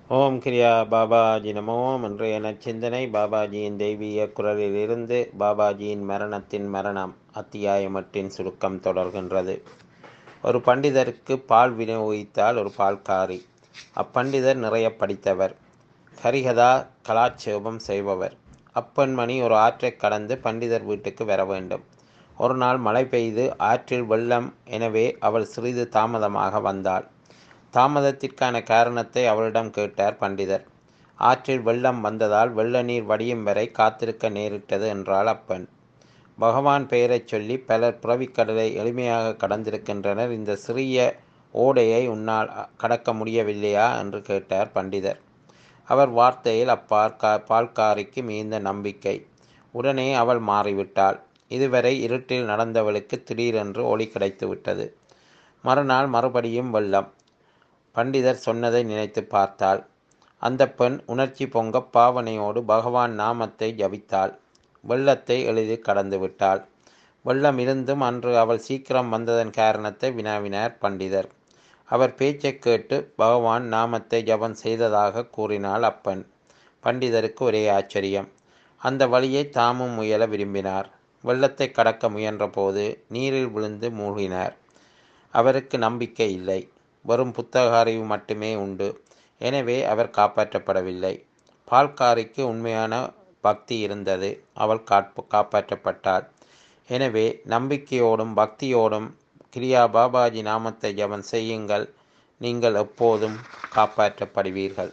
ஓம் கிரியா பாபாஜி நமோ இன்றைய நச்சிந்தனை பாபாஜியின் தெய்வீக குரலிலிருந்து பாபாஜியின் மரணத்தின் மரணம் அத்தியாயம் எட்டின் சுருக்கம் தொடர்கின்றது ஒரு பண்டிதருக்கு பால் விநியோகித்தால் ஒரு பால்காரி அப்பண்டிதர் நிறைய படித்தவர் ஹரிகதா கலாட்சேபம் செய்பவர் அப்பெண்மணி ஒரு ஆற்றைக் கடந்து பண்டிதர் வீட்டுக்கு வர வேண்டும் ஒரு நாள் மழை பெய்து ஆற்றில் வெள்ளம் எனவே அவள் சிறிது தாமதமாக வந்தாள் தாமதத்திற்கான காரணத்தை அவளிடம் கேட்டார் பண்டிதர் ஆற்றில் வெள்ளம் வந்ததால் வெள்ள நீர் வடியும் வரை காத்திருக்க நேரிட்டது என்றாள் அப்பெண் பகவான் பெயரைச் சொல்லி பலர் புறவிக்கடலை எளிமையாக கடந்திருக்கின்றனர் இந்த சிறிய ஓடையை உன்னால் கடக்க முடியவில்லையா என்று கேட்டார் பண்டிதர் அவர் வார்த்தையில் அப்பார்கா பால்காரிக்கு மிகுந்த நம்பிக்கை உடனே அவள் மாறிவிட்டாள் இதுவரை இருட்டில் நடந்தவளுக்கு திடீரென்று ஒளி கிடைத்துவிட்டது மறுநாள் மறுபடியும் வெள்ளம் பண்டிதர் சொன்னதை நினைத்து பார்த்தாள் அந்த பெண் உணர்ச்சி பொங்க பாவனையோடு பகவான் நாமத்தை ஜபித்தாள் வெள்ளத்தை எளிதில் கடந்து விட்டாள் வெள்ளம் இருந்தும் அன்று அவள் சீக்கிரம் வந்ததன் காரணத்தை வினாவினார் பண்டிதர் அவர் பேச்சைக் கேட்டு பகவான் நாமத்தை ஜபம் செய்ததாக கூறினாள் அப்பெண் பண்டிதருக்கு ஒரே ஆச்சரியம் அந்த வழியை தாமும் முயல விரும்பினார் வெள்ளத்தை கடக்க முயன்றபோது நீரில் விழுந்து மூழ்கினார் அவருக்கு நம்பிக்கை இல்லை வெறும் புத்தக அறிவு மட்டுமே உண்டு எனவே அவர் காப்பாற்றப்படவில்லை பால்காரிக்கு உண்மையான பக்தி இருந்தது அவள் காப்பு காப்பாற்றப்பட்டாள் எனவே நம்பிக்கையோடும் பக்தியோடும் கிரியா பாபாஜி நாமத்தை ஜபம் செய்யுங்கள் நீங்கள் எப்போதும் காப்பாற்றப்படுவீர்கள்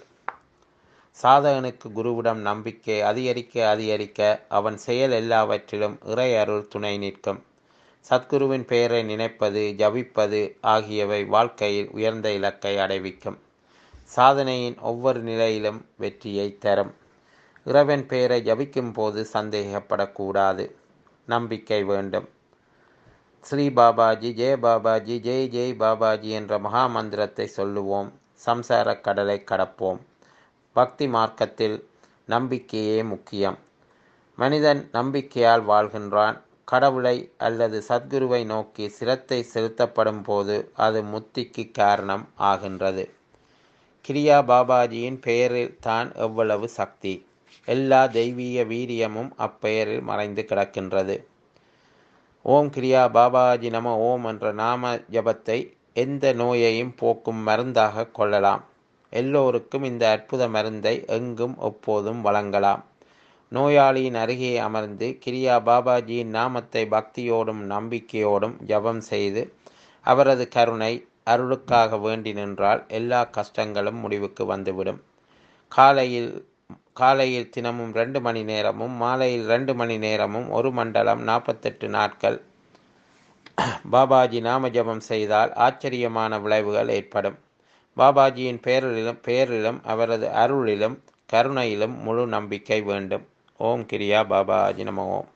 சாதகனுக்கு குருவிடம் நம்பிக்கை அதிகரிக்க அதிகரிக்க அவன் செயல் எல்லாவற்றிலும் இறை அருள் துணை நிற்கும் சத்குருவின் பெயரை நினைப்பது ஜபிப்பது ஆகியவை வாழ்க்கையில் உயர்ந்த இலக்கை அடைவிக்கும் சாதனையின் ஒவ்வொரு நிலையிலும் வெற்றியை தரும் இறைவன் பெயரை ஜபிக்கும் போது சந்தேகப்படக்கூடாது நம்பிக்கை வேண்டும் ஸ்ரீ பாபாஜி ஜெய பாபாஜி ஜெய் ஜெய் பாபாஜி என்ற மகா மந்திரத்தை சொல்லுவோம் சம்சார கடலை கடப்போம் பக்தி மார்க்கத்தில் நம்பிக்கையே முக்கியம் மனிதன் நம்பிக்கையால் வாழ்கின்றான் கடவுளை அல்லது சத்குருவை நோக்கி சிரத்தை செலுத்தப்படும் போது அது முத்திக்கு காரணம் ஆகின்றது கிரியா பாபாஜியின் பெயரில் தான் எவ்வளவு சக்தி எல்லா தெய்வீக வீரியமும் அப்பெயரில் மறைந்து கிடக்கின்றது ஓம் கிரியா பாபாஜி நம ஓம் என்ற நாம ஜபத்தை எந்த நோயையும் போக்கும் மருந்தாக கொள்ளலாம் எல்லோருக்கும் இந்த அற்புத மருந்தை எங்கும் எப்போதும் வழங்கலாம் நோயாளியின் அருகே அமர்ந்து கிரியா பாபாஜியின் நாமத்தை பக்தியோடும் நம்பிக்கையோடும் ஜபம் செய்து அவரது கருணை அருளுக்காக வேண்டி நின்றால் எல்லா கஷ்டங்களும் முடிவுக்கு வந்துவிடும் காலையில் காலையில் தினமும் ரெண்டு மணி நேரமும் மாலையில் ரெண்டு மணி நேரமும் ஒரு மண்டலம் நாற்பத்தெட்டு நாட்கள் பாபாஜி நாம ஜபம் செய்தால் ஆச்சரியமான விளைவுகள் ஏற்படும் பாபாஜியின் பெயரிலும் பெயரிலும் அவரது அருளிலும் கருணையிலும் முழு நம்பிக்கை வேண்டும் ஓம் கிரியா பாபாஜி நம ஓம்